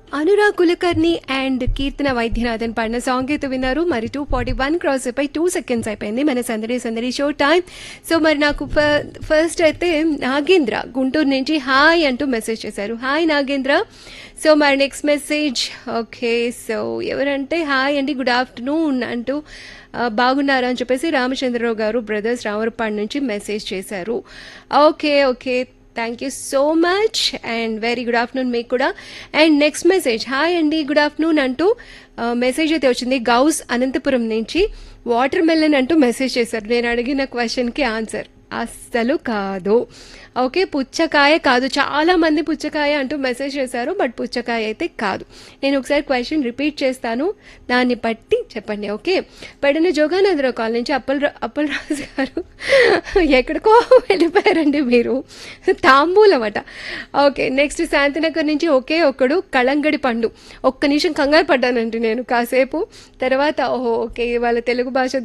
Anurag Kulkarni and Keerthana Vaidyanathan పాడిన song అయితే విన్నారు మరి టూ ఫార్టీ వన్ క్రాస్ అయిపోయి టూ సెకండ్స్ అయిపోయింది మన సందడి సందడి షో టైం సో మరి నాకు ఫ- ఫస్ట్ అయితే నాగేంద్ర గుంటూరు నుంచి హాయ్ అంటూ మెసేజ్ చేశారు హాయ్ నాగేంద్ర సో మరి నెక్స్ట్ మెసేజ్ ఓకే సో ఎవరంటే హాయ్ అండి గుడ్ ఆఫ్టర్నూన్ అంటూ ఆ, బాగున్నారా అని చెప్పేసి రామచంద్రరావు గారు బ్రదర్స్ రామరపాడు నుంచి మెసేజ్ చేశారు okay okay thank you so much and very good afternoon మీకు కూడా అండ్ నెక్స్ట్ మెసేజ్ హాయ్ అండి గుడ్ ఆఫ్టర్నూన్ అంటూ మెసేజ్ అయితే వచ్చింది గౌస్ అనంతపురం నుంచి వాటర్ మెలన్ అంటూ మెసేజ్ చేశారు నేను అడిగిన క్వశ్చన్కి ఆన్సర్ అస్సలు కాదు ఓకే పుచ్చకాయ కాదు చాలా మంది పుచ్చకాయ అంటూ మెసేజ్ చేశారు బట్ పుచ్చకాయ అయితే కాదు నేను ఒకసారి క్వశ్చన్ రిపీట్ చేస్తాను దాన్ని బట్టి చెప్పండి ఓకే పడిన జోగానందరావు కాల్ నుంచి అప్పల్ అప్పల్ రాజు గారు ఎక్కడికో వెళ్ళిపోయారండి మీరు తాంబూలం అట ఓకే నెక్స్ట్ శాంతినగర్ నుంచి ఒకే ఒక్కడు కళంగడి పండు ఒక్క నిమిషం కంగారు పడ్డానండి నేను కాసేపు తర్వాత ఓహో ఓకే వాళ్ళ తెలుగు భాష